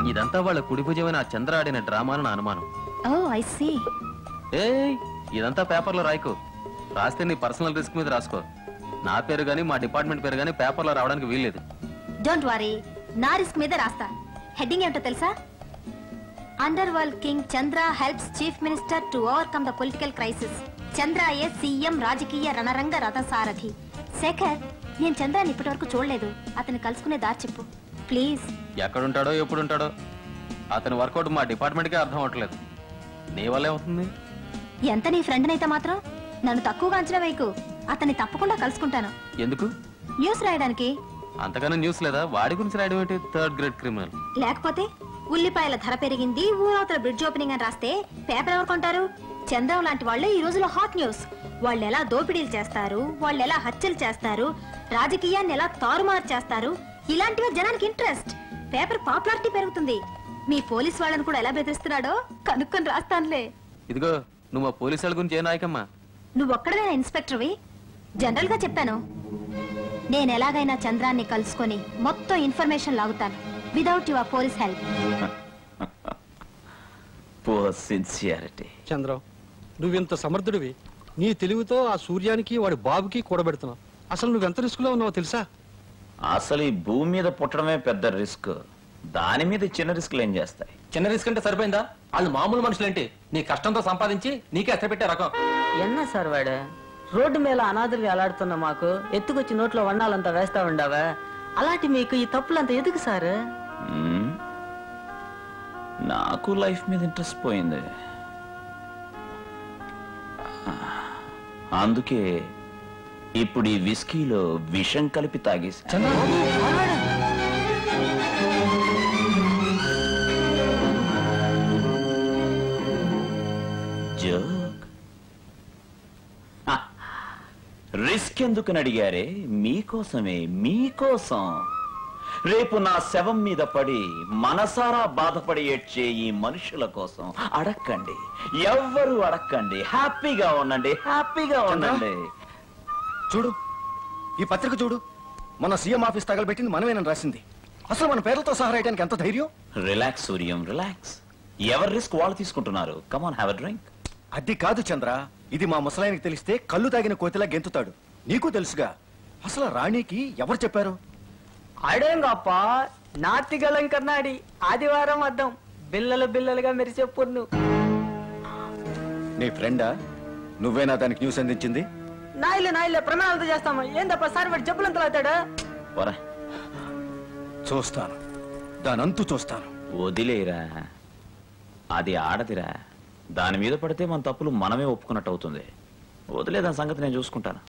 ఇదంతా వాళ్ళ కుడి భుజమైన ఆ చంద్ర ఆడిన డ్రామా అని నా అనుమానం ఓ ఐ సీ ఏయ్ ఇదంతా పేపర్లో రాయకు రాస్తే నీ పర్సనల్ రిస్క్ మీద రాసుకో నా పేరు గానీ మా డిపార్ట్మెంట్ పేరు గానీ పేపర్లో రావడానికి వీల్లేదు డోంట్ వరీ నా రిస్క్ మీద రాస్తా హెడ్డింగ్ ఏమిటో తెలుసా underworld king Chandra helps chief minister to overcome the political crisis చంద్రాయే సీఎం రాజకీయ రణరంగ రథసారథి శేఖర్ నేను చంద్రాన్ని ఇప్పటివరకు చూడలేదు అతన్ని కలుసుకునే దారి చెప్పు ప్లీజ్ ఎక్కడుంటాడో ఎప్పుడు ఉంటాడో అతని వర్కౌట్ మా డిపార్ట్మెంట్కే అర్థం అవట్లేదు నీ వల్ల ఏమవుతుంది ఎంత నీ ఫ్రెండ్ అయితే మాత్రం నన్ను తక్కువగా అంచనా వేయకు అతన్ని తప్పకుండా కలుసుకుంటాను ఎందుకు న్యూస్ రాయడానికి అంతగానో న్యూస్ లేదా వాడి గురించి రాయడం ఏంటి థర్డ్ గ్రేడ్ క్రిమినల్ లేకపోతే ఉల్లిపాయల ధర పెరిగింది ఊరవతల బ్రిడ్జ్ ఓపెనింగ్ అని రాస్తే పేపర్ ఎవరు కొంటారు చంద్రం లాంటి వాళ్ళే ఈ రోజులో హాట్ న్యూస్ వాళ్ళు ఎలా దోపిడీలు చేస్తారు వాళ్ళు ఎలా హత్యలు చేస్తారు రాజకీయాన్ని ఎలా తారుమారు చేస్తారు ఇలాంటివే జనానికి ఇంట్రెస్ట్ పేపర్ పాపులారిటీ పెరుగుతుంది మీ పోలీస్ వాళ్ళని కూడా ఎలా బెదిరిస్తున్నాడో కనుక్కొని రాస్తానులే ఇదిగో నువ్వు మా పోలీసు వాళ్ళ గురించి ఏ నాయకమ్మా నువ్వు ఒక్కడవేనా ఇన్స్పెక్టర్వి జనరల్ గా చెప్పాను నేను ఎలాగైనా చంద్రాన్ని కలుసుకొని మొత్తం ఇన్ఫర్మేషన్ లాగుతాను without your police help for sincerity Chandram నువ్వింత సమర్థుడివి నీ తెలివితో ఆ సూర్యానికి వాడి బాబుకి కూడబెడుతున్నావు అసలు నువ్వెంత రిస్క్ లో ఉన్నావో తెలుసా అసలు ఈ భూమి మీద పుట్టడమే పెద్ద రిస్క్ దాని మీద చిన్న రిస్క్లు ఏం చేస్తాయి చిన్న రిస్క్ అంటే సరిపోయిందా వాళ్ళు మామూలు మనుషులేంటి నీ కష్టంతో సంపాదించి నీకే అసలు పెట్టే రకం ఎన్న సార్ వాడు రోడ్డు మీద అనాథలు వేలాడుతున్న మాకు ఎత్తుకొచ్చి నోట్లో వన్నాలంతా వేస్తా ఉండవా అలాంటి మీకు ఈ తప్పులంతా ఎదుగు సార్ మ్మ్? నాకు లైఫ్ మీద ఇంట్రెస్ట్ పోయింది అందుకే ఇప్పుడు ఈ విస్కీలో విషం కలిపి తాగేసి జోక్ రిస్క్ ఎందుకని అడిగారే మీకోసమే మీకోసం రేపు నా శవం మీద పడి మనసారా బాధపడి ఏడ్చే ఈ మనుషుల కోసం అడక్కండి ఎవ్వరు అడక్కండి హ్యాపీగా ఉండండి హ్యాపీగా ఉండండి చూడు ఈ పత్రిక చూడు మన సీఎం ఆఫీస్ తగలబెట్టింది మనమేనని రాసింది అసలు మన పేర్లతో సహా రాయడానికి ఎంత ధైర్యం రిలాక్స్ సూర్యం రిలాక్స్ ఎవరి రిస్క్ వాళ్ళు తీసుకుంటున్నారు కమాన్ హ్యావ్ డ్రింక్ అది కాదు చంద్ర ఇది మా ముసలాయనకి తెలిస్తే కళ్ళు తాగిన కోతిలా గెంతుతాడు నీకు తెలుసుగా అసలు రాణికి ఎవరు చెప్పారు అడేంగప్ప నాతిగలం కన్నాడి ఆదివారం అద్దం బిల్లలు బిల్లలుగా మెరిసే పొన్ను నీ ఫ్రెండా నువ్వేనా దానికి న్యూస్ అందించింది నాయిలే నాయిలే ప్రమాణాలతో చేస్తాము ఏందప్ప సార్ వాడు జబ్బులంతా అవుతాడు పోరా చూస్తాను దానంతు చూస్తాను వదిలేరా అది ఆడదిరా దాని మీద పడితే మన తప్పులు మనమే ఒప్పుకున్నట్టు అవుతుంది వదిలే దాని సంగతి నేను చూసుకుంటాను